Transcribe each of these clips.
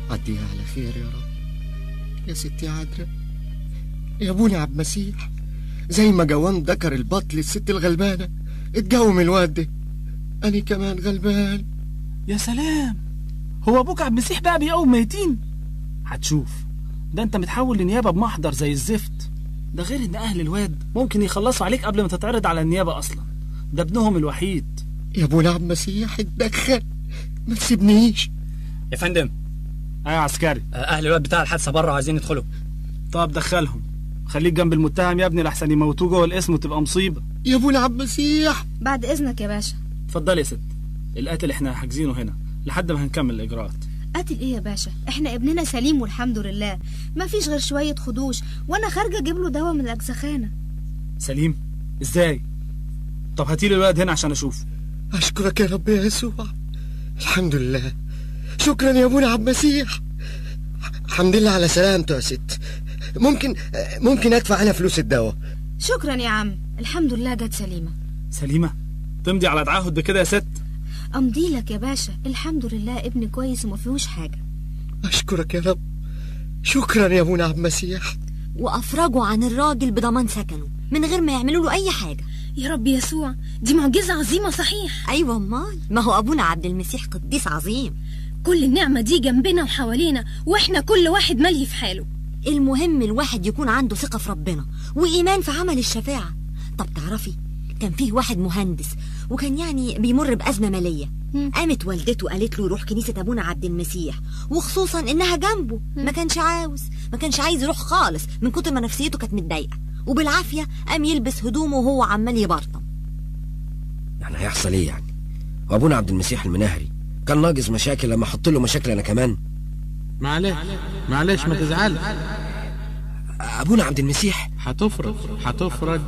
عديها على خير يا رب يا ستي عذرا يا ابونا عبد المسيح زي ما جوان ذكر البطل الست الغلبانة اتجوم الواد ده أنا كمان غلبان يا سلام هو ابوك عبد المسيح بقى بيقوم ميتين هتشوف ده انت متحول لنيابه بمحضر زي الزفت ده غير ان اهل الواد ممكن يخلصوا عليك قبل ما تتعرض على النيابه اصلا ده ابنهم الوحيد يا ابونا عبد المسيح اتدخل ما تسيبنيش يا فندم ايوه عسكري آه، اهل الواد بتاع الحادثه بره عايزين يدخلوا طب دخلهم خليك جنب المتهم يا ابني لحسن يموتوه جوه الاسم وتبقى مصيبه يا ابونا عبد المسيح بعد إذنك يا باشا اتفضل يا ست القاتل احنا حاجزينه هنا لحد ما هنكمل الاجراءات قاتل ايه يا باشا احنا ابننا سليم والحمد لله ما فيش غير شوية خدوش وانا خارجة اجيب له دواء من الاجزخانة سليم ازاي طب هاتيلي الولد هنا عشان اشوفه أشكرك يا رب يا يسوع الحمد لله شكرا يا ابونا عبد المسيح الحمد لله على سلامته يا ست ممكن ممكن ادفع انا فلوس الدواء شكرا يا عم الحمد لله جت سليمة سليمه تمضي على تعهد بكده يا ست امضي لك يا باشا الحمد لله ابن كويس وما فيهوش حاجة اشكرك يا رب شكرا يا ابونا عبد المسيح وافرجوا عن الراجل بضمان سكنه من غير ما يعملوا له اي حاجه يا رب يسوع دي معجزة عظيمة صحيح ايوه امال ما هو ابونا عبد المسيح قديس عظيم كل النعمة دي جنبنا وحوالينا واحنا كل واحد ملهي في حاله المهم الواحد يكون عنده ثقه في ربنا وايمان في عمل الشفاعه طب تعرفي كان فيه واحد مهندس وكان يعني بيمر بأزمة مالية مم. قامت والدته قالت له روح كنيسة أبونا عبد المسيح وخصوصا إنها جنبه ما كانش عاوز ما كانش عايز يروح خالص من كتر ما نفسيته كانت متضايقة وبالعافية قام يلبس هدومه وهو عمال يبرطم يعني هيحصل ايه يعني وابونا عبد المسيح المناهري كان ناقص مشاكل لما احط له مشاكل انا كمان معلش معلش ما تزعلش ابونا عبد المسيح هتفرج هتفرج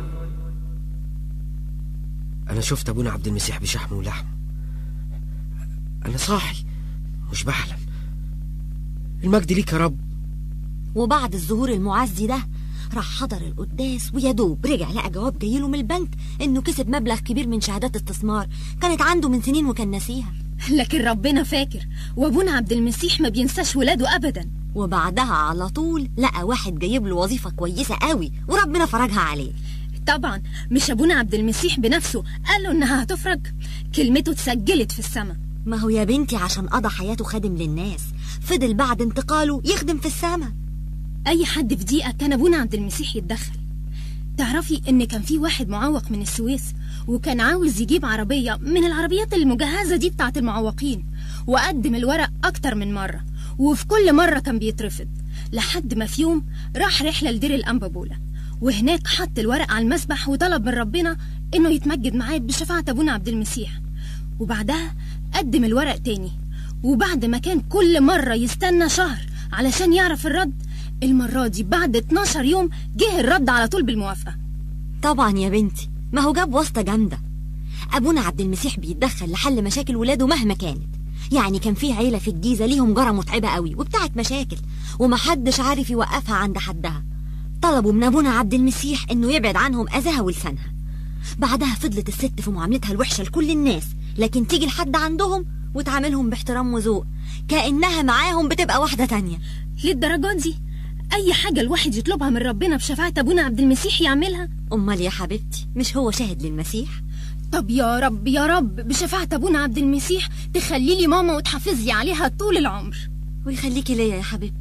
انا شفت ابونا عبد المسيح بشحم ولحم انا صاحي مش بحلم المجد ليك يا رب وبعد الظهور المعزي ده راح حضر القداس ويا دوب رجع لقى جواب جايله من البنك انه كسب مبلغ كبير من شهادات استثمار كانت عنده من سنين وكان ناسيها لكن ربنا فاكر وابونا عبد المسيح ما بينساش ولاده ابدا وبعدها على طول لقى واحد جايب له وظيفة كويسة قوي وربنا فرجها عليه طبعا مش ابونا عبد المسيح بنفسه قال له انها هتفرج كلمته اتسجلت في السماء ما هو يا بنتي عشان قضى حياته خادم للناس فضل بعد انتقاله يخدم في السماء اي حد في دقيقه كان ابونا عبد المسيح يتدخل تعرفي ان كان في واحد معوق من السويس وكان عاوز يجيب عربيه من العربيات المجهزه دي بتاعه المعوقين وقدم الورق اكتر من مره وفي كل مره كان بيترفض لحد ما في يوم راح رحله لدير الانبابوله وهناك حط الورق على المسبح وطلب من ربنا انه يتمجد معاه بشفاعه ابونا عبد المسيح وبعدها قدم الورق تاني وبعد ما كان كل مرة يستنى شهر علشان يعرف الرد المرة دي بعد 12 يوم جه الرد على طول بالموافقة طبعا يا بنتي ما هو جاب واسطة جامدة أبونا عبد المسيح بيتدخل لحل مشاكل ولاده مهما كانت يعني كان في عيلة في الجيزة ليهم جارة متعبة قوي وبتاعت مشاكل ومحدش عارف يوقفها عند حدها طلبوا من أبونا عبد المسيح إنه يبعد عنهم أذاها ولسانها بعدها فضلت الست في معاملتها الوحشة لكل الناس لكن تيجي لحد عندهم وتعاملهم باحترام وذوق كأنها معاهم بتبقى واحدة تانية للدرجات دي أي حاجة الواحد يطلبها من ربنا بشفاعة أبونا عبد المسيح يعملها أمال يا حبيبتي مش هو شاهد للمسيح طب يا رب يا رب بشفاعة أبونا عبد المسيح تخلي لي ماما وتحافظي عليها طول العمر ويخليكي ليا يا حبيبتي